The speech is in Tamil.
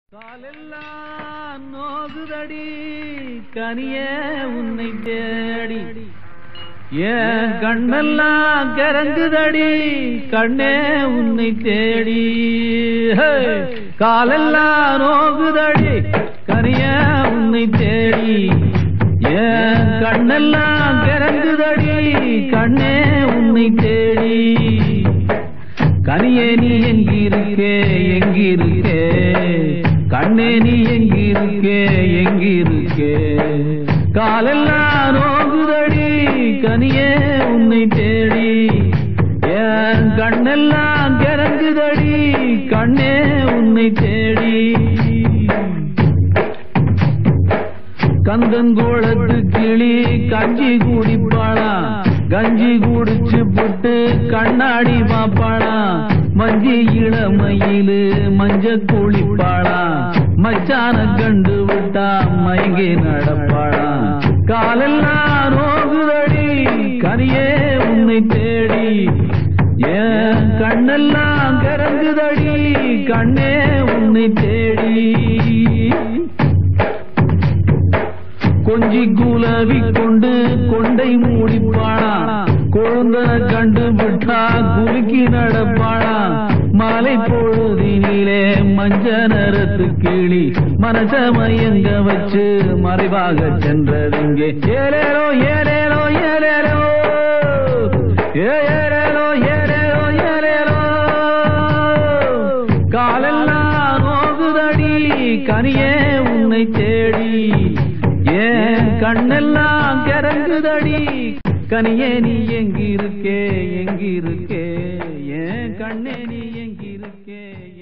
காலெல்லாம் நோகுதடி கனிய உன்னை தேடி ஏன் கண்ணெல்லாம் கரங்குதடி கண்ணே உன்னை தேடி ஹே! காலெல்லாம் நோகுதடி கனிய உன்னை தேடி ஏன் கண்ணெல்லாம் கரங்குதடி கண்ணே உன்னை தேடி கனியே நீ எங்கிருக்கே எங்கிருக்கே கண்ணே நீ எங்கிருக்கே எங்கிருக்கே காலெல்லாம் நோகுதடி கனியே உன்னை தேடி என் கண்ணெல்லாம் கிறங்குதடி கண்ணே உன்னை தேடி கந்தங்கோளத்து கிளி கஞ்சி குடிப்பாளா கஞ்சி குடிச்சு புட்டு கண்ணாடி பாப்பாளா மஞ்சி இளமயிலு மஞ்ச குளிப்பாளா மச்சான கண்டு விட்டா மயங்கி நடப்பாளா காலெல்லாம் நோகுதடி கனியே உன்னை தேடி ஏன் கண்ணெல்லாம் கரங்குதடி கண்ணே உன்னை தேடி கொஞ்சி குலவி கொண்டு கொண்டை மூடிப்பாளா கொழுந்தன கண்டு விட்டா குலுக்கி நடப்பாளா மாலை பொழுதினிலே மஞ்ச நிறத்து கிளி மனச மயங்க வச்சு மறைவாக சென்றதுங்கே ஏலேலோ ஏலேலோ ஏலேலோ ஏ ஏலேலோ ஏலேலோ ஏலேலோ காலெல்லாம் நோகுதடி கனியே உன்னை தேடி ஏன் கண்ணெல்லாம் கிறங்குதடி கனியே நீ எங்கிருக்கே எங்கிருக்கே ஏன் கண்ணே நீ எங்கிருக்கே